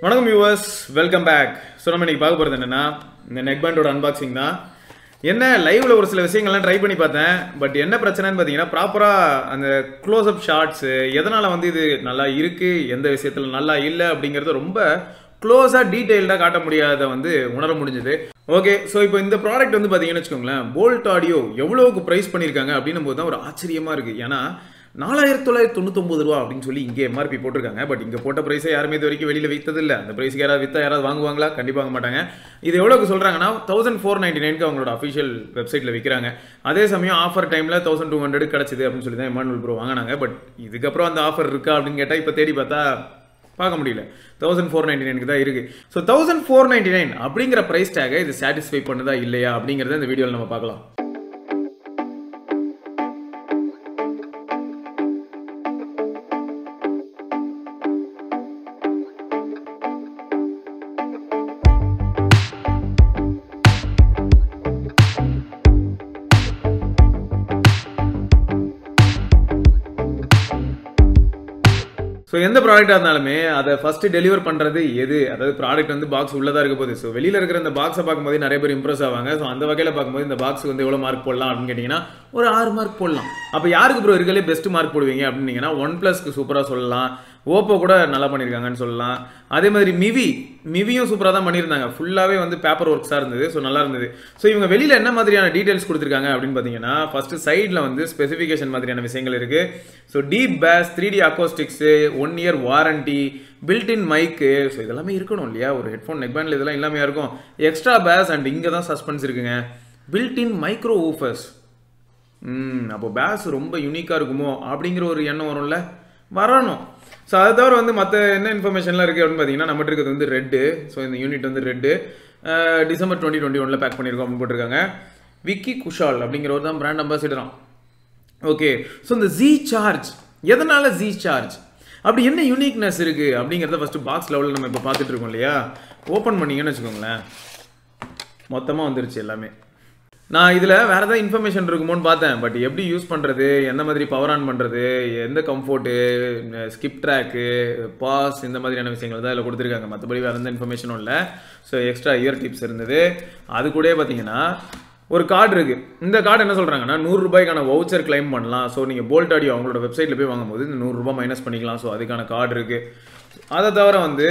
வணக்கம் viewers welcome back so நம்ம இன்னைக்கு பார்க்க போகிறது என்னன்னா இந்த நெக் பேண்டோட அன்பாக்சிங் தான் என்ன லைவ்ல ஒரு சில விஷயங்கள்லாம் ட்ரை பண்ணி பார்த்தேன் பட் என்ன பிரச்சனைன்னு பார்த்தீங்கன்னா ப்ராப்பராக அந்த க்ளோஸ் அப் ஷார்ட்ஸு எதனால் வந்து இது நல்லா இருக்கு எந்த விஷயத்தில் நல்லா இல்லை அப்படிங்கிறது ரொம்ப க்ளோஸாக டீட்டெயில்டாக காட்ட முடியாத வந்து உணர முடிஞ்சது ஓகே ஸோ இப்போ இந்த ப்ராடக்ட் வந்து பார்த்தீங்கன்னு வச்சுக்கோங்களேன் போல்ட் ஆடியோ எவ்வளோக்கு ப்ரைஸ் பண்ணியிருக்காங்க அப்படின்னும் போது தான் ஒரு ஆச்சரியமாக இருக்குது ஏன்னா நாலாயிரத்தி தொள்ளாயிரத்தி தொண்ணூத்தொம்பது ரூபா அப்படின்னு சொல்லி இங்கே எம்ஆர்பி போட்டிருக்காங்க பட் இங்கே போட்ட ப்ரைஸை யாருமே இது வரைக்கும் வெளியில் வித்தது இல்லை அந்த ப்ரைஸ்க்கு யாராவது வித்தா யாராவது வாங்குவாங்களா கண்டிப்பாக வாங்க மாட்டாங்க இது எவ்வளோக்கு சொல்கிறாங்கன்னா தௌசண்ட் ஃபோர் நைன்டி நைனுக்கு அவங்களோட அஃபிஷியல் வெப்சைட்டில் விற்கிறாங்க அதே சமயம் ஆஃபர் டைமில் தௌசண்ட் டூ ஹண்ட்ரட் கிடச்சிது அப்படின்னு சொல்லி தான் எமானுவல் ப்ரோ வாங்கினாங்க பட் இதுக்கப்புறம் அந்த ஆஃபர் இருக்கா அப்படின்னு கேட்டால் இப்போ தேடி பார்த்தா பார்க்க முடியல தௌசண்ட் ஃபோர் நைன்டி நைனுக்கு தான் இருக்குது so thousand four ninety nine அப்படிங்கிற ப்ரைஸ் டேகை இது சாட்டிஸ்ஃபை பண்ணுதா இல்லையா அப்படிங்கிறத இந்த வீடியோவில் நம்ம பார்க்கலாம் ஸோ எந்த ப்ராடக்டாக இருந்தாலுமே அதை ஃபர்ஸ்ட் டெலிவர் பண்ணுறது எது அதாவது ப்ராடக்ட் வந்து பாக்ஸ் உள்ளதாக இருக்க போகுது ஸோ வெளியில் இருக்கிற இந்த பாக்ஸை பார்க்கும்போது நிறைய பேர் இம்ப்ரெஸ் ஆவாங்க ஸோ அந்த வகையில் பார்க்கும்போது இந்த பாக்ஸ் வந்து எவ்வளோ மார்க் போடலாம் அப்படின்னு கேட்டிங்கன்னா ஒரு ஆறு மார்க் போடலாம் அப்போ யாருக்கு ப்ரோ இருக்கலே பெஸ்ட் மார்க் போடுவீங்க அப்படின்னீங்கன்னா ஒன் ப்ளஸ்க்கு சூப்பராக சொல்லலாம் ஓப்போ கூட நல்லா பண்ணியிருக்காங்கன்னு சொல்லலாம் அதே மாதிரி மிவி மிவியும் சூப்பராக தான் பண்ணியிருந்தாங்க ஃபுல்லாகவே வந்து பேப்பர் ஒர்க்ஸாக இருந்தது ஸோ நல்லா இருந்தது ஸோ இவங்க வெளியில் என்ன மாதிரியான டீட்டெயில்ஸ் கொடுத்துருக்காங்க அப்படின்னு பார்த்தீங்கன்னா ஃபஸ்ட்டு சைடில் வந்து ஸ்பெசிஃபிகேஷன் மாதிரியான விஷயங்கள் இருக்குது so deep bass three D acoustics one year warranty built in mic so இதெல்லாமே இருக்கணும் இல்லையா ஒரு ஹெட்ஃபோன் நெக் பேண்டில் இதெல்லாம் இல்லாமல் இருக்கும் எக்ஸ்ட்ரா பேஸ் அண்ட் இங்கே தான் சஸ்பென்ஸ் இருக்குங்க பில்டின் மைக்ரோ ஊஃபர்ஸ் ம் அப்போ பேஸ் ரொம்ப யூனிக்காக இருக்குமோ அப்படிங்கிற ஒரு எண்ணம் வரும்ல வரணும் ஸோ அதை தவிர வந்து மற்ற என்ன இன்ஃபர்மேஷன்லாம் இருக்குது அப்படின்னு பார்த்தீங்கன்னா நம்மகிட்ட இருக்கிறது வந்து ரெட்டு ஸோ இந்த யூனிட் வந்து ரெட்டு டிசம்பர் டுவெண்ட்டி டுவெண்ட்டி ஒனில் பேக் பண்ணியிருக்கோம் அப்படின்னு போட்டிருக்காங்க விக்கி குஷால் அப்படிங்கிறவர் தான் பிராண்ட் அம்பாசிடரான் ஓகே ஸோ இந்த ஜி சார்ஜ் எதனால ஜி சார்ஜ் அப்படி என்ன யூனிக்னஸ் இருக்குது அப்படிங்கிறத ஃபஸ்ட்டு பாக்ஸ் லெவலில் நம்ம இப்போ பார்த்துட்டு இருக்கோம் இல்லையா ஓப்பன் பண்ணீங்கன்னு வச்சுக்கோங்களேன் மொத்தமாக வந்துருச்சு எல்லாமே நான் இதில் வேறு ஏதாவது இன்ஃபர்மேஷன் இருக்குமோன்னு பார்த்தேன் பட் எப்படி யூஸ் பண்ணுறது எந்த மாதிரி பவர் ஆன் பண்ணுறது எந்த கம்ஃபோர்ட்டு ஸ்கிப் ட்ராக்கு பாஸ் இந்த மாதிரியான விஷயங்கள் தான் இதில் கொடுத்துருக்காங்க மற்றபடி வேறு எந்த இன்ஃபர்மேஷனும் இல்லை ஸோ எக்ஸ்ட்ரா இயர் டிப்ஸ் இருந்தது அது கூட பார்த்தீங்கன்னா ஒரு கார்டு இருக்குது இந்த கார்டு என்ன சொல்கிறாங்கன்னா நூறுரூபாய்க்கான வவுச்சர் கிளைம் பண்ணலாம் ஸோ நீங்கள் போல்ட் ஆடியோ அவங்களோட வெப்சைட்டில் போய் வாங்கும்போது இந்த நூறுரூபா மைனஸ் பண்ணிக்கலாம் ஸோ அதுக்கான கார்டு இருக்குது அதை தவிர வந்து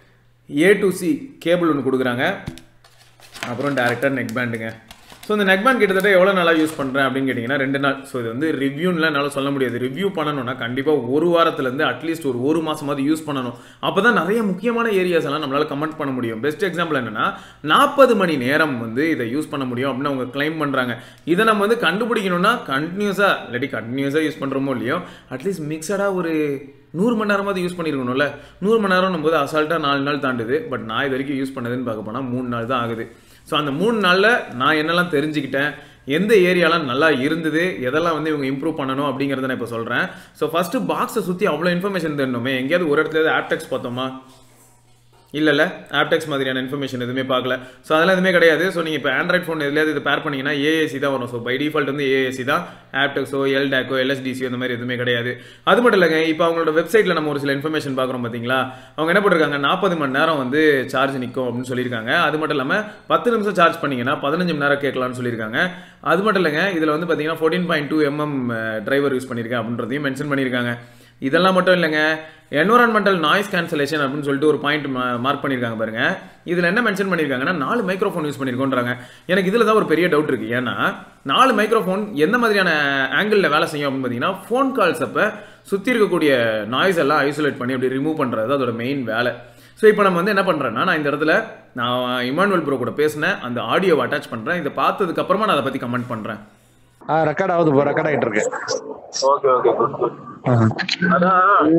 ஏ டு சி கேபிள் ஒன்று கொடுக்குறாங்க அப்புறம் டேரெக்டாக நெக் பேண்டுங்க ஸோ இந்த நெக் பேண்ட் கிட்டத்தட்ட எவ்வளோ நாளாக யூஸ் பண்ணுறேன் அப்படின்னு கேட்டிங்கன்னா ரெண்டு நாள் ஸோ இது வந்து ரிவ்யூன்லாம் என்னால் சொல்ல முடியாது ரிவ்யூ பண்ணணும்னா கண்டிப்பாக ஒரு வாரத்துலேருந்து அட்லீஸ்ட் ஒரு ஒரு மாதமாவது யூஸ் பண்ணணும் அப்போ தான் நிறைய முக்கியமான ஏரியாஸ் எல்லாம் நம்மளால் கமெண்ட் பண்ண முடியும் பெஸ்ட் எக்ஸாம்பிள் என்னென்னா நாற்பது மணி நேரம் வந்து இதை யூஸ் பண்ண முடியும் அப்படின்னு அவங்க கிளைம் பண்ணுறாங்க இதை நம்ம வந்து கண்டுபிடிக்கணும்னா கண்டினியூஸாக இல்லாட்டி கண்டினியூஸாக யூஸ் பண்ணுறோமோ இல்லையோ அட்லீஸ்ட் மிக்சடாக ஒரு நூறு மணி நேரமாவது யூஸ் பண்ணியிருக்கணும்ல நூறு மணி நேரம் போது அசால்ட்டாக நாலு நாள் தாண்டுது பட் நான் இது வரைக்கும் யூஸ் பண்ணதுன்னு பார்க்க போனால் மூணு நாள் தான் ஆகுது ஸோ அந்த மூணு நாளில் நான் என்னெல்லாம் தெரிஞ்சுக்கிட்டேன் எந்த ஏரியாலாம் நல்லா இருந்தது எதெல்லாம் வந்து இவங்க இம்ப்ரூவ் பண்ணணும் அப்படிங்கிறத நான் இப்போ சொல்கிறேன் ஸோ ஃபஸ்ட்டு பாக்ஸை சுற்றி அவ்வளோ இன்ஃபர்மேஷன் தெரியணுமே எங்கேயாவது ஒரு இடத்துல ஆப்டெக்ஸ் பார்த்தோமா இல்லைல்ல ஆப்டெக்ஸ் மாதிரியான இன்ஃபர்மேஷன் எதுவுமே பார்க்கல ஸோ அதெல்லாம் எதுவுமே கிடையாது ஸோ நீங்கள் இப்போ ஆண்ட்ராய்ட் ஃபோன் எதுலையாவது இது பேர் பண்ணிங்கன்னா ஏஏசி தான் வரும் ஸோ பை டிஃபால்ட் வந்து ஏஏசி தான் ஆப்டெக்ஸோ எல்டேக்கோ எல்எஸ்டிசியோ இந்த மாதிரி எதுவுமே கிடையாது அது மட்டும் இல்லைங்க இப்போ அவங்களோட வெப்சைட்டில் நம்ம ஒரு சில இன்ஃபர்மேஷன் பார்க்குறோம் பார்த்தீங்களா அவங்க என்ன பண்ணிருக்காங்க நாற்பது மணி நேரம் வந்து சார்ஜ் நிற்கும் அப்படின்னு சொல்லியிருக்காங்க அது மட்டும் இல்லாமல் பத்து நிமிஷம் சார்ஜ் பண்ணிங்கன்னா பதினஞ்சு மணி நேரம் கேட்கலாம்னு சொல்லியிருக்காங்க அது மட்டும் இல்லைங்க இதில் வந்து பார்த்தீங்கன்னா fourteen point two mm driver use பண்ணியிருக்கேன் அப்படின்றதையும் மென்ஷன் பண்ணியிருக்காங்க இதெல்லாம் மட்டும் இல்லைங்க என்வரான்மெண்டல் நாய்ஸ் கேன்சலேஷன் அப்படின்னு சொல்லிட்டு ஒரு பாயிண்ட் மார்க் பண்ணியிருக்காங்க பாருங்க இதில் என்ன மென்ஷன் பண்ணியிருக்காங்கன்னா நாலு மைக்ரோஃபோன் யூஸ் பண்ணியிருக்கோன்றாங்க எனக்கு இதில் தான் ஒரு பெரிய டவுட் இருக்குது ஏன்னா நாலு மைக்ரோஃபோன் எந்த மாதிரியான ஆங்கிளில் வேலை செய்யும் அப்படின்னு பார்த்தீங்கன்னா ஃபோன் கால்ஸ் அப்போ சுற்றி இருக்கக்கூடிய நாய்ஸ் எல்லாம் ஐசோலேட் பண்ணி அப்படி ரிமூவ் பண்ணுறது அதோட மெயின் வேலை ஸோ இப்போ நம்ம வந்து என்ன பண்ணுறேன்னா நான் இந்த இடத்துல நான் இமானுவல் ப்ரோ கூட பேசினேன் அந்த ஆடியோவை அட்டாச் பண்ணுறேன் இதை பார்த்ததுக்கு அப்புறமா நான் அதை பற்றி கமெண்ட் பண்ணுறேன் ஆ ரெக்கார்ட் ஆகுது ப்ரோ ரெக்கார்ட் ஆகிட்டு இருக்கு ஓகே ஓகே குட் குட் அதான்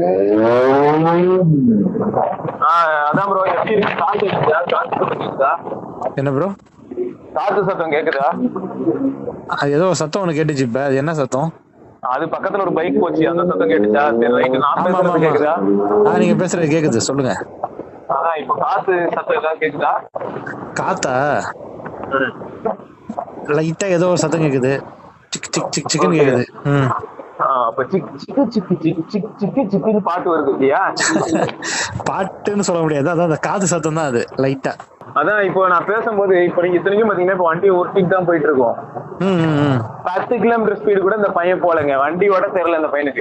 ஆ, அதான் ப்ரோ எப்படி இருக்கு காத்து கேக்குதா காத்து சத்தம் கேக்குதா என்ன ப்ரோ காத்து சத்தம் கேக்குதா அது ஏதோ ஒரு சத்தம் ஒன்று கேட்டுச்சு இப்போ அது என்ன சத்தம் அது பக்கத்துல ஒரு பைக் போச்சு அந்த சத்தம் கேட்டுச்சா சரி ரைட் நான் ஆமா ஆமா பேசுறது கேக்குதா ஆமா ஆ நீங்க பேசுறது கேக்குது சொல்லுங்க அதான் இப்ப காத்து சத்தம் ஏதாவது கேக்குதா காத்தா லைட்டா ஏதோ ஒரு சத்தம் கேக்குது சிக் சிக் சிக் சிக்குன்னு கேக்குது ம் ஆ, அப்ப சிக் சிக்கு சிக்கு சிக்கு சிக் சிக்கு சிக்குன்னு பாட்டு வருது இல்லையா பாட்டுன்னு சொல்ல முடியாது அதான் அந்த காது சத்தம் தான் அது லைட்டா அதான் இப்போ நான் பேசும்போது இப்போ நீங்க இத்தனைக்கும் பாத்தீங்கன்னா இப்போ வண்டி ஒருத்திக்கு தான் போயிட்டு இருக்கோம் ம், ம், ம். பத்து கிலோமீட்டர் ஸ்பீடு கூட இந்த பையன் போலங்க வண்டியோட தெரியல இந்த பையனுக்கு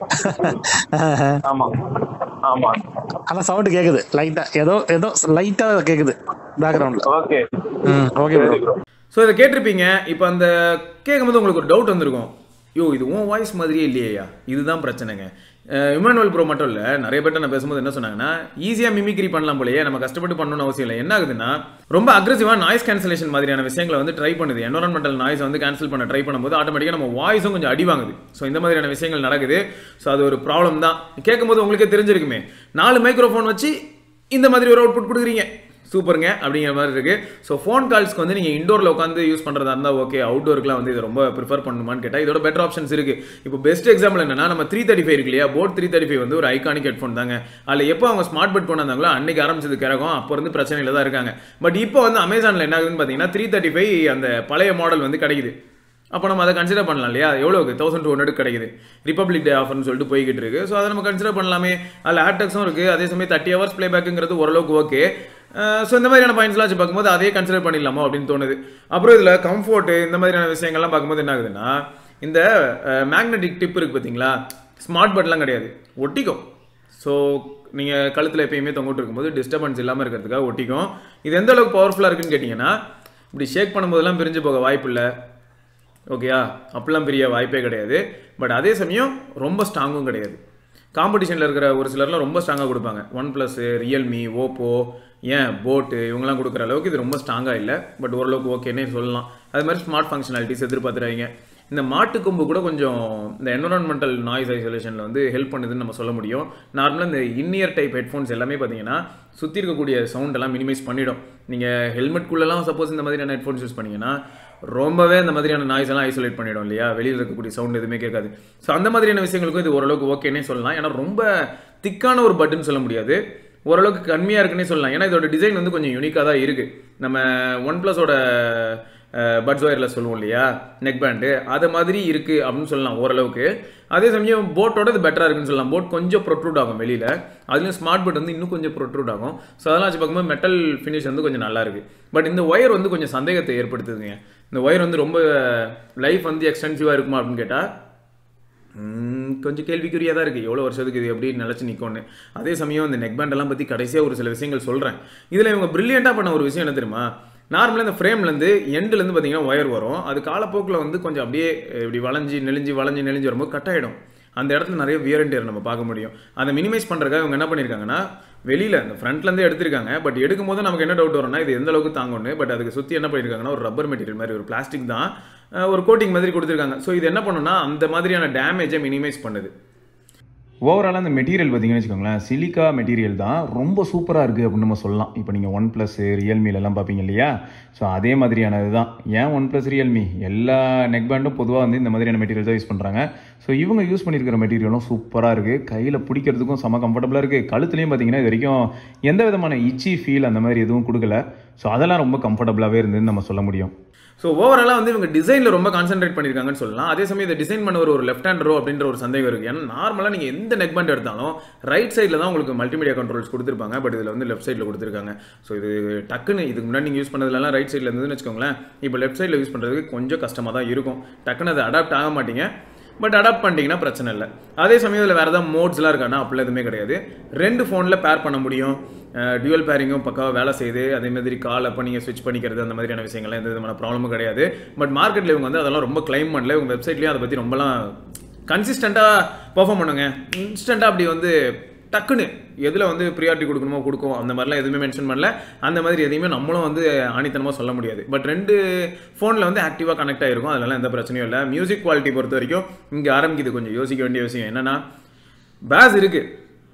ஆமா ஆமா ஆனா சவுண்ட் கேக்குது லைட்டா ஏதோ ஏதோ லைட்டா கேக்குது பேக்ரவுண்ட்ல ஓகே ம் ஓகே ப்ரோ ப்ரோ ஸோ இதை கேட்டிருப்பீங்க இப்போ அந்த கேட்கும்போது உங்களுக்கு ஒரு டவுட் வந்திருக்கும் யோ இது உன் வாய்ஸ் மாதிரியே இல்லையா இதுதான் பிரச்சனைங்க இமானுவல் ப்ரோ மட்டும் இல்லை நிறைய பேர்ட்ட நான் பேசும்போது என்ன சொன்னாங்கன்னா ஈஸியாக மிமிக்ரி பண்ணலாம் போலயே நம்ம கஷ்டப்பட்டு பண்ணணும்னு அவசியம் இல்லை என்ன ஆகுதுன்னா ரொம்ப அக்ரெசிவாக நாய்ஸ் கேன்சலேஷன் மாதிரியான விஷயங்களை வந்து ட்ரை பண்ணுது என்வரன்மெண்டல் நாய்ஸ் வந்து கேன்சல் பண்ண ட்ரை பண்ணும்போது ஆட்டோமேட்டிக்காக நம்ம வாய்ஸும் கொஞ்சம் அடி வாங்குது ஸோ இந்த மாதிரியான விஷயங்கள் நடக்குது ஸோ அது ஒரு ப்ராப்ளம் தான் கேட்கும்போது உங்களுக்கே தெரிஞ்சிருக்குமே நாலு மைக்ரோஃபோன் வச்சு இந்த மாதிரி ஒரு அவுட்புட் கொடுக்குறீங்க சூப்பருங்க அப்படிங்கிற மாதிரி இருக்கு ஸோ ஃபோன் கால்ஸ்க்கு வந்து நீங்கள் இண்டோரில் உட்காந்து யூஸ் பண்ணுறதா இருந்தால் ஓகே அவுட்டோருக்குலாம் வந்து இது ரொம்ப ப்ரிஃபர் பண்ணுமான்னு கேட்டால் இதோட பெட்டர் ஆப்ஷன்ஸ் இருக்கு இப்போ பெஸ்ட் எக்ஸாம்பிள் என்னன்னா நம்ம த்ரீ தேர்ட்டி ஃபைவ் இருக்கு இல்லையா போட் த்ரீ தேர்ட்டி ஃபைவ் வந்து ஒரு ஐகானிக் ஹெட்ஃபோன் தாங்க அதில் எப்போ அவங்க ஸ்மார்ட் பட் கொண்டு வந்தாங்களோ அன்னைக்கு ஆரம்பிச்சது கிறகம் அப்போ இருந்து பிரச்சனையில் தான் இருக்காங்க பட் இப்போ வந்து அமேசானில் என்ன ஆகுதுன்னு பார்த்தீங்கன்னா த்ரீ தேர்ட்டி ஃபைவ் அந்த பழைய மாடல் வந்து கிடைக்குது அப்போ நம்ம அதை கன்சிடர் பண்ணலாம் இல்லையா எவ்வளோக்கு தௌசண்ட் டூ ஹண்ட்ரட் கிடைக்குது ரிப்பப்ளிக் டே ஆஃபர்னு சொல்லிட்டு போய்கிட்டு இருக்கு ஸோ அதை நம்ம கன்சிடர் பண்ணலாமே அதில் ஹேர்டெக்ஸும் இருக்குது அதே சமயம் தேர்ட்டி ஹவர்ஸ் ப்ளே பேக்குங்கிறது ஓரளவுக்கு ஓகே ஸோ இந்த மாதிரியான பாயிண்ட்ஸ்லாம் வச்சு பார்க்கும்போது அதையே கன்சிடர் பண்ணிடலாமோ அப்படின்னு தோணுது அப்புறம் இதில் கம்ஃபோர்ட்டு இந்த மாதிரியான விஷயங்கள்லாம் பார்க்கும்போது என்ன ஆகுதுன்னா இந்த மேக்னெட்டிக் டிப் இருக்குது பார்த்தீங்களா ஸ்மார்ட் பட்லாம் கிடையாது ஒட்டிக்கும் ஸோ நீங்கள் கழுத்தில் எப்பயுமே தொங்கிட்டு இருக்கும்போது டிஸ்டர்பன்ஸ் இல்லாமல் இருக்கிறதுக்காக ஒட்டிக்கும் இது எந்த அளவுக்கு பவர்ஃபுல்லாக இருக்குன்னு கேட்டிங்கன்னா இப்படி ஷேக் பண்ணும்போதெல்லாம் பிரிஞ்சு போக வாய்ப்பு இல்லை ஓகேயா அப்படிலாம் பெரிய வாய்ப்பே கிடையாது பட் அதே சமயம் ரொம்ப ஸ்ட்ராங்கும் கிடையாது காம்படிஷனில் இருக்கிற ஒரு சிலர்லாம் ரொம்ப ஸ்ட்ராங்காக கொடுப்பாங்க ஒன் ப்ளஸ் ரியல்மி ஓப்போ ஏன் போட்டு இவங்கெல்லாம் கொடுக்குற அளவுக்கு இது ரொம்ப ஸ்ட்ராங்காக இல்லை பட் ஓரளவுக்கு ஓகேன்னே சொல்லலாம் அது மாதிரி ஸ்மார்ட் ஃபங்க்ஷனாலிட்டிஸ் எதிர்பார்த்துறாங்க இந்த மாட்டு கொம்பு கூட கொஞ்சம் இந்த என்வரான்மெண்டல் நாய்ஸ் ஐசோலேஷனில் வந்து ஹெல்ப் பண்ணுதுன்னு நம்ம சொல்ல முடியும் நார்மலாக இந்த இன்னியர் டைப் ஹெட்ஃபோன்ஸ் எல்லாமே பார்த்தீங்கன்னா சுற்றி இருக்கக்கூடிய சவுண்ட் எல்லாம் மினிமைஸ் பண்ணிடும் நீங்கள் ஹெல்மெட்குள்ளெல்லாம் சப்போஸ் இந்த மாதிரியான ஹெட்ஃபோன்ஸ் யூஸ் பண்ணீங்கன்னா ரொம்பவே அந்த மாதிரியான நாய்ஸ் எல்லாம் ஐசோலேட் பண்ணிடும் இல்லையா வெளியில் இருக்கக்கூடிய சவுண்ட் எதுவுமே கேட்காது ஸோ அந்த மாதிரியான விஷயங்களுக்கும் இது ஓரளவுக்கு ஓகேனே சொல்லலாம் ஏன்னா ரொம்ப திக்கான ஒரு பட்டுன்னு சொல்ல முடியாது ஓரளவுக்கு கம்மியாக இருக்குன்னே சொல்லலாம் ஏன்னா இதோட டிசைன் வந்து கொஞ்சம் யூனிக்காக தான் இருக்குது நம்ம ஒன் ப்ளஸோட பட்ஸ் ஒயரில் சொல்லுவோம் இல்லையா நெக் பேண்டு அது மாதிரி இருக்குது அப்படின்னு சொல்லலாம் ஓரளவுக்கு அதே சமயம் போட்டோட இது பெட்டராக இருக்குன்னு சொல்லலாம் போட் கொஞ்சம் ப்ரொட்ரூட் ஆகும் வெளியில் அதுலேயும் ஸ்மார்ட் பட் வந்து இன்னும் கொஞ்சம் ப்ரொட்ரூட் ஆகும் ஸோ அதெல்லாம் வச்சு பார்க்கும்போது மெட்டல் ஃபினிஷ் வந்து கொஞ்சம் நல்லா இருக்கு பட் இந்த ஒயர் வந்து கொஞ்சம் சந்தேகத்தை ஏற்படுத்துதுங்க இந்த ஒயர் வந்து ரொம்ப லைஃப் வந்து எக்ஸ்டென்சிவாக இருக்குமா அப்படின்னு கேட்டால் ம், கொஞ்சம் கேள்விக்குறியாக தான் இருக்குது எவ்வளோ வருஷத்துக்கு இது எப்படி நிலச்சி நிற்கும்னு அதே சமயம் இந்த நெக் பேண்டெல்லாம் பற்றி கடைசியாக ஒரு சில விஷயங்கள் சொல்கிறேன் இதில் இவங்க ப்ரில்லியண்ட்டாக பண்ண ஒரு விஷயம் என்ன தெரியுமா நார்மலாக இந்த ஃப்ரேம்லேருந்து எண்டுலேருந்து பார்த்தீங்கன்னா ஒயர் வரும் அது காலப்போக்கில் வந்து கொஞ்சம் அப்படியே இப்படி வளைஞ்சி நெளிஞ்சு வளைஞ்சு நெளிஞ்சு வரும்போது கட் ஆகிடும் அந்த இடத்துல நிறைய வியரண்டியர் நம்ம பார்க்க முடியும் அதை மினிமைஸ் பண்ணுறதுக்காக இவங்க என்ன பண்ணியிருக்காங்கன்னா வெளியில் அந்த ஃப்ரண்ட்லேருந்தே எடுத்திருக்காங்க பட் எடுக்கும் போது நமக்கு என்ன டவுட் வரும்னா இது எந்த அளவுக்கு தாங்கும்னு பட் அதுக்கு சுற்றி என்ன பண்ணியிருக்காங்கன்னா ஒரு ரப்பர் மெட்டீரியல் மாதிரி ஒரு பிளாஸ்டிக் தான் அஹ் ஒரு கோட்டிங் மாதிரி கொடுத்துருக்காங்க ஸோ இது என்ன பண்ணுன்னா அந்த மாதிரியான டேமேஜை மினிமைஸ் பண்ணுது ஓவராலாக அந்த மெட்டீரியல் பார்த்தீங்கன்னு வச்சுக்கோங்களேன் சிலிக்கா மெட்டீரியல் தான் ரொம்ப சூப்பராக இருக்குது அப்படின்னு நம்ம சொல்லலாம் இப்போ நீங்கள் ஒன் ப்ளஸ் ரியல்மிலலாம் பார்ப்பீங்க இல்லையா ஸோ அதே மாதிரியானது தான் ஏன் ஒன் ப்ளஸ் ரியல்மி எல்லா நெக் பேண்டும் பொதுவாக வந்து இந்த மாதிரியான மெட்டீரியல் தான் யூஸ் பண்ணுறாங்க ஸோ இவங்க யூஸ் பண்ணியிருக்கிற மெட்டீரியலும் சூப்பராக இருக்குது கையில் பிடிக்கிறதுக்கும் செம கம்ஃபர்டபுளாக இருக்குது கழுத்துலையும் பார்த்தீங்கன்னா இது வரைக்கும் எந்த விதமான இச்சி ஃபீல் அந்த மாதிரி எதுவும் கொடுக்கல ஸோ அதெல்லாம் ரொம்ப கம்ஃபர்டபுளாகவே இருந்ததுன்னு நம்ம சொல்ல முடியும் ஸோ ஓவராலாக வந்து இவங்க டிசைனில் ரொம்ப கான்சென்ட்ரேட் பண்ணியிருக்காங்கன்னு சொல்லலாம் அதே சமயம் இதை டிசைன் பண்ண ஒரு லெஃப்ட் ஹேண்டரோ அப்படின்ற ஒரு சந்தேகம் இருக்குது ஏன்னா நார்மலாக நீங்கள் எந்த நெக் பேண்ட் எடுத்தாலும் ரைட் சைடில் தான் உங்களுக்கு மல்டிமீடியா கண்ட்ரோல்ஸ் கொடுத்துருப்பாங்க பட் இதில் வந்து லெஃப்ட் சைடில் கொடுத்துருக்காங்க ஸோ இது டக்குன்னு இதுக்கு முன்னாடி நீங்கள் யூஸ் பண்ணதுலலாம் ரைட் சைடில் இருந்ததுன்னு வச்சுக்கோங்களேன் இப்போ லெஃப்ட் சைடில் யூஸ் பண்ணுறதுக்கு கொஞ்சம் கஷ்டமாக தான் இருக்கும் டக்குன்னு அது அடாப்ட் ஆக மாட்டீங்க பட் அடாப்ட் பண்ணிட்டீங்கன்னா பிரச்சனை இல்லை அதே சமயம் இதில் வேறு ஏதாவது மோட்ஸ்லாம் இருக்கானா அப்படிலாம் எதுவுமே கிடையாது ரெண்டு ஃபோனில் பேர் பண்ண முடியும் டியூவல் பேரிங்கும் பக்காவாக வேலை செய்யுது அதே மாதிரி கால் அப்போ நீங்கள் ஸ்விட்ச் பண்ணிக்கிறது அந்த மாதிரியான விஷயங்கள்லாம் எந்த விதமான ப்ராப்ளமும் கிடையாது பட் மார்க்கெட்டில் இவங்க வந்து அதெல்லாம் ரொம்ப கிளைம் பண்ணல இவங்க வெப்சைட்லேயும் அதை பற்றி ரொம்பலாம் கன்சிஸ்டண்ட்டாக பெர்ஃபார்ம் பண்ணுங்க இன்ஸ்டண்ட்டாக அப்படி வந்து டக்குன்னு எதில் வந்து ப்ரியாரிட்டி கொடுக்கணுமோ கொடுக்கும் அந்த மாதிரிலாம் எதுவுமே மென்ஷன் பண்ணல அந்த மாதிரி எதையுமே நம்மளும் வந்து ஆணித்தனமாக சொல்ல முடியாது பட் ரெண்டு ஃபோனில் வந்து ஆக்டிவாக கனெக்ட் ஆகிருக்கும் அதெல்லாம் எந்த பிரச்சனையும் இல்லை மியூசிக் குவாலிட்டி பொறுத்த வரைக்கும் இங்கே ஆரம்பிக்குது கொஞ்சம் யோசிக்க வேண்டிய விஷயம் என்னன்னா பேஸ் இருக்குது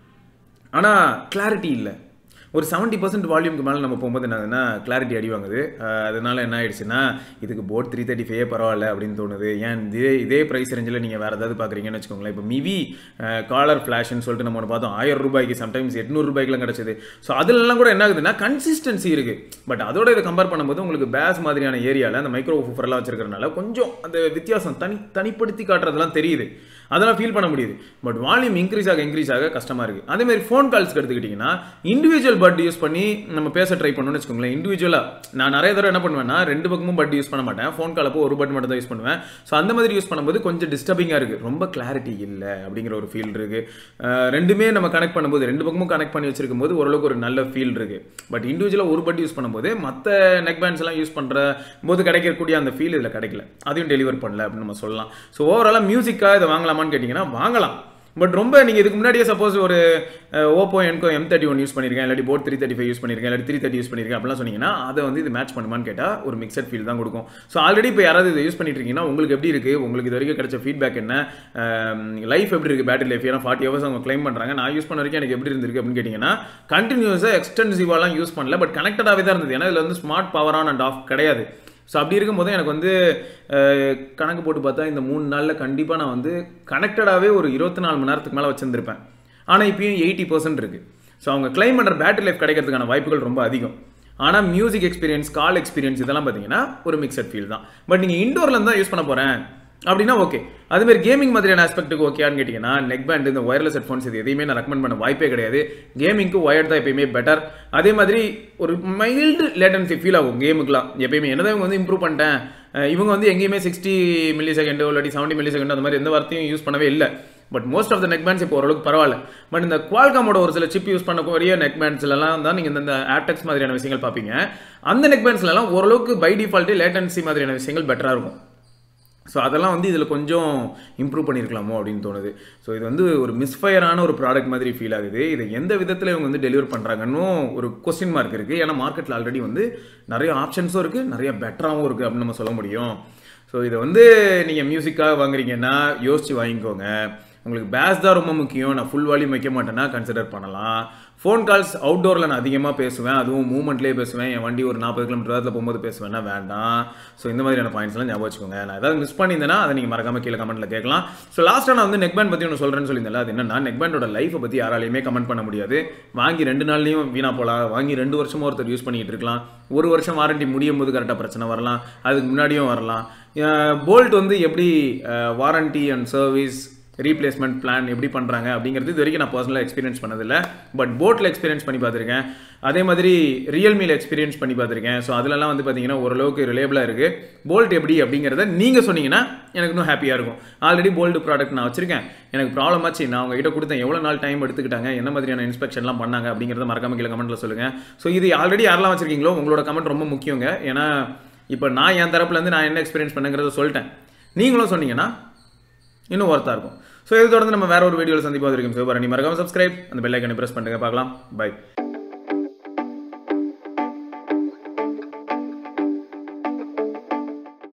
ஆனால் கிளாரிட்டி இல்லை ஒரு செவன்ட்டி பர்சன்ட் வால்யூம்க்கு மேலே நம்ம போகும்போது என்னதுன்னா கிளாரிட்டி அடி வாங்குது அஹ் அதனால என்ன ஆயிடுச்சுன்னா இதுக்கு போட் த்ரீ தேர்ட்டி ஃபைவ் பரவாயில்ல அப்படின்னு தோணுது ஏன் இதே இதே ப்ரைஸ் ரேஞ்சில் நீங்கள் வேறு ஏதாவது பார்க்குறீங்கன்னு வச்சுக்கோங்களேன் இப்போ மிவி காலர் ஃப்ளாஷ்னு சொல்லிட்டு நம்ம ஒன்று பார்த்தோம் ஆயிரம் ரூபாய்க்கு சம்டைம்ஸ் எட்நூறு ரூபாய்க்குலாம் கிடச்சிது ஸோ அதுலலாம் கூட என்ன ஆகுதுன்னா கன்சிஸ்டன்சி இருக்குது பட் அதோட இதை கம்பேர் பண்ணும்போது உங்களுக்கு பேஸ் மாதிரியான ஏரியாவில் அந்த மைக்ரோ ஃபுஃபர்லாம் வச்சிருக்கிறனால கொஞ்சம் அந்த வித்தியாசம் தனி தனிப்படுத்தி காட்டுறதெல்லாம் தெரியுது அதெல்லாம் ஃபீல் பண்ண முடியுது பட் வால்யூம் இன்க்ரீஸ் ஆக இன்க்ரீஸ் ஆக கஷ்டமாக இருக்குது அதே மாதிரி ஃபோன் கால்ஸ்க்கு எடுத்துக்கிட்டிங்கன்னா இண்டிவிஜுவல் பட் யூஸ் பண்ணி நம்ம பேச ட்ரை பண்ணணும்னு வச்சுக்கோங்களேன் இண்டிவிஜுவலாக நான் நிறைய தடவை என்ன பண்ணுவேன்னா ரெண்டு பக்கமும் பட் யூஸ் பண்ண மாட்டேன் ஃபோன் கால் அப்போ ஒரு பட் மட்டும் தான் யூஸ் பண்ணுவேன் ஸோ அந்த மாதிரி யூஸ் பண்ணும்போது கொஞ்சம் டிஸ்டர்பிங்காக இருக்குது ரொம்ப கிளாரிட்டி இல்லை அப்படிங்கிற ஒரு ஃபீல் இருக்குது ரெண்டுமே நம்ம கனெக்ட் பண்ணும்போது ரெண்டு பக்கமும் கனெக்ட் பண்ணி வச்சிருக்கும் போது ஓரளவுக்கு ஒரு நல்ல ஃபீல் இருக்குது பட் இண்டிவிஜுவலாக ஒரு பட் யூஸ் பண்ணும்போது மற்ற நெக் பேண்ட்ஸ் எல்லாம் யூஸ் பண்ணுற போது கிடைக்கக்கூடிய அந்த ஃபீல் இதில் கிடைக்கல அதையும் டெலிவர் பண்ணல அப்படின்னு நம்ம சொல்லலாம் ஸோ ஓவராலாக மியூசிக்காக இதை வாங்கலாமான்னு கேட்டிங்கன்னா வாங்கலாம் பட் ரொம்ப நீங்கள் இதுக்கு முன்னாடியே சப்போஸ் ஒரு ஓப்போ என்கோ எம் தேர்ட்டி ஒன் யூஸ் பண்ணியிருக்கேன் இல்லாட்டி boAt three thirty five use பண்ணியிருக்கேன் இல்லாட்டி த்ரீ தேர்ட்டி யூஸ் பண்ணியிருக்கேன் அப்படிலாம் சொன்னீங்கன்னா அதை வந்து இது மேட்ச் பண்ணுமான்னு கேட்டால் ஒரு மிக்சட் ஃபீல் தான் கொடுக்கும் ஸோ ஆல்ரெடி இப்போ யாராவது இதை யூஸ் பண்ணிட்டு இருக்கீங்கன்னா உங்களுக்கு எப்படி இருக்குது உங்களுக்கு இது வரைக்கும் கிடைச்ச ஃபீட்பேக் என்ன லைஃப் எப்படி இருக்குது பேட்டரி லைஃப் ஏன்னா ஃபார்ட்டி ஹவர்ஸ் அவங்க க்ளைம் பண்ணுறாங்க நான் யூஸ் பண்ண வரைக்கும் எனக்கு எப்படி இருந்திருக்கு அப்படின்னு கேட்டிங்கன்னா கண்டினியூஸாக எக்ஸ்டென்சிவாலாம் யூஸ் பண்ணல பட் கனெக்டடாகவே தான் இருந்தது ஏன்னா இதில் வந்து smart power on and off கிடையாது ஸோ அப்படி இருக்கும்போது எனக்கு வந்து அஹ், கணக்கு போட்டு பார்த்தா இந்த மூணு நாளில் கண்டிப்பாக நான் வந்து கனெக்டடாகவே ஒரு இருபத்தி நாலு மணி நேரத்துக்கு மேலே வச்சிருந்திருப்பேன் ஆனால் இப்பயும் எயிட்டி பர்சன்ட் இருக்குது ஸோ அவங்க கிளைம் பண்ணுற பேட்டரி லைஃப் கிடைக்கிறதுக்கான வாய்ப்புகள் ரொம்ப அதிகம் ஆனால் மியூசிக் எக்ஸ்பீரியன்ஸ் கால் எக்ஸ்பீரியன்ஸ் இதெல்லாம் பார்த்தீங்கன்னா ஒரு மிக்சட் ஃபீல் தான் பட் நீங்கள் இண்டோரில் தான் யூஸ் பண்ண போகிறேன் அப்படின்னா ஓகே அதுமாரி கேமிங் மாதிரியான ஆஸ்பெக்ட்டுக்கு ஓகேன்னு கேட்டிங்கன்னா நெக் பேண்ட் இந்த ஒயர்லெஸ் ஹெட்ஃபோன்ஸ் இது எதையுமே நான் ரெக்கமெண்ட் பண்ண வாய்ப்பே கிடையாது கேமிங்க்கு ஒயர்ட் தான் எப்பயுமே பெட்டர் அதே மாதிரி ஒரு மைல்டு லேட்டன்சி ஃபீல் ஆகும் கேமுக்குலாம் எப்பயுமே என்னதான் இவங்க வந்து இம்ப்ரூவ் பண்ணிட்டேன் அஹ் இவங்க வந்து எங்கேயுமே சிக்ஸ்டி மில்லி செகண்டோ இல்லாட்டி செவன்ட்டி மில்லி செகண்டோ அந்த மாதிரி எந்த வார்த்தையும் யூஸ் பண்ணவே இல்லை but most of the neck bands இப்போ ஓரளவுக்கு பரவாயில்ல பட் இந்த குவால்காமோட ஒரு சில சிப் யூஸ் பண்ணக்கூடிய நெக் பேண்ட்ஸ்லாம் தான் நீங்கள் இந்த ஆப்டெக்ஸ் மாதிரியான விஷயங்கள் பார்ப்பீங்க அந்த நெக் பேண்ட்ஸ்லாம் ஓரளவுக்கு பை டிஃபால்ட்டு லேட்டன்சி மாதிரியான விஷயங்கள் பெட்டராக இருக்கும் ஸோ அதெல்லாம் வந்து இதில் கொஞ்சம் இம்ப்ரூவ் பண்ணியிருக்கலாமோ அப்படின்னு தோணுது ஸோ இது வந்து ஒரு மிஸ்ஃபயரான ஒரு ப்ராடக்ட் மாதிரி ஃபீல் ஆகுது இதை எந்த விதத்தில் இவங்க வந்து டெலிவர் பண்ணுறாங்கன்னு ஒரு கொஸ்டின் மார்க் இருக்குது ஏன்னா மார்க்கெட்டில் ஆல்ரெடி வந்து நிறைய ஆப்ஷன்ஸும் இருக்குது நிறைய பெட்டராகவும் இருக்குது அப்படின்னு நம்ம சொல்ல முடியும் ஸோ இதை வந்து நீங்கள் மியூசிக்காக வாங்குறீங்கன்னா யோசிச்சு வாங்கிக்கோங்க உங்களுக்கு பேஸ் தான் ரொம்ப முக்கியம் நான் ஃபுல் வால்யூம் வைக்க மாட்டேன்னா கன்சிடர் பண்ணலாம் ஃபோன் கால்ஸ் அவுட்டோரில் நான் அதிகமாக பேசுவேன் அதுவும் மூவ்மெண்ட்லேயே பேசுவேன் என் வண்டி ஒரு நாற்பது கிலோமீட்டர் தூரத்தில் போகும்போது பேசுவேன்னா வேண்டாம் ஸோ இந்த மாதிரியான பாயிண்ட்ஸ்லாம் ஞாபகம் வச்சுக்கோங்க நான் ஏதாவது மிஸ் பண்ணியிருந்தேன்னா அதை நீங்கள் மறக்காம கீழே கமெண்ட்டில் கேட்கலாம் ஸோ லாஸ்ட்டாக நான் வந்து நெக் பேண்ட் பற்றி ஒன்று சொல்கிறேன்னு சொல்லியிருந்தேன் அது என்னன்னா நெக் பேண்டோட லைஃப்பை பற்றி யாராலையுமே கமெண்ட் பண்ண முடியாது வாங்கி ரெண்டு நாள்லையும் வீணாக போகலாம் வாங்கி ரெண்டு வருஷமும் ஒருத்தர் யூஸ் பண்ணிட்டு இருக்கலாம் ஒரு வருஷம் வாரண்டி முடியும் போது கரெக்டாக பிரச்சனை வரலாம் அதுக்கு முன்னாடியும் வரலாம் போல்ட் வந்து எப்படி warranty and service replacement plan எப்படி பண்ணுறாங்க அப்படிங்கிறது இது வரைக்கும் நான் பர்சனலாக எக்ஸ்பீரியன்ஸ் பண்ணதில்லை பட் போட்டில் எக்ஸ்பீரியன்ஸ் பண்ணி பார்த்துருக்கேன் அதே மாதிரி ரியல்மியில் எக்ஸ்பீரியன்ஸ் பண்ணி பார்த்துருக்கேன் ஸோ அதிலலாம் வந்து பார்த்தீங்கன்னா ஓரளவுக்கு ரிலேபிளாக இருக்குது போல்ட் எப்படி அப்படிங்கிறத நீங்கள் சொன்னீங்கன்னா எனக்கு இன்னும் ஹாப்பியாக இருக்கும் ஆல்ரெடி போல்டு ப்ராடக்ட் நான் வச்சிருக்கேன் எனக்கு ப்ராப்ளம் ஆச்சு நான் உங்ககிட்ட கொடுத்தேன் எவ்வளோ நாள் டைம் எடுத்துக்கிட்டாங்க என்ன மாதிரியான இன்ஸ்பெக்ஷன்லாம் பண்ணாங்க அப்படிங்கிறத மறக்காம கீழே கமெண்ட்டில் சொல்லுங்கள் ஸோ இது ஆல்ரெடி யாரெல்லாம் வச்சிருக்கீங்களோ உங்களோட கமெண்ட் ரொம்ப முக்கியங்க ஏன்னா இப்போ நான் என் தரப்புலேருந்து நான் என்ன எக்ஸ்பீரியன்ஸ் பண்ணுங்கிறத சொல்லிட்டேன் நீங்களும் சொன்னீங்கன்னா இன்னும் ஒர்த்தாக இருக்கும் ஸோ இது தொடர்ந்து நம்ம வேற ஒரு வீடியோவில் சந்திப்பா வரைக்கும் சிவபாரணி மறக்காம சப்ஸ்கிரைப் அந்த பெல் ஐக்கனை ப்ரெஸ் பண்ணுங்க பார்க்கலாம் பை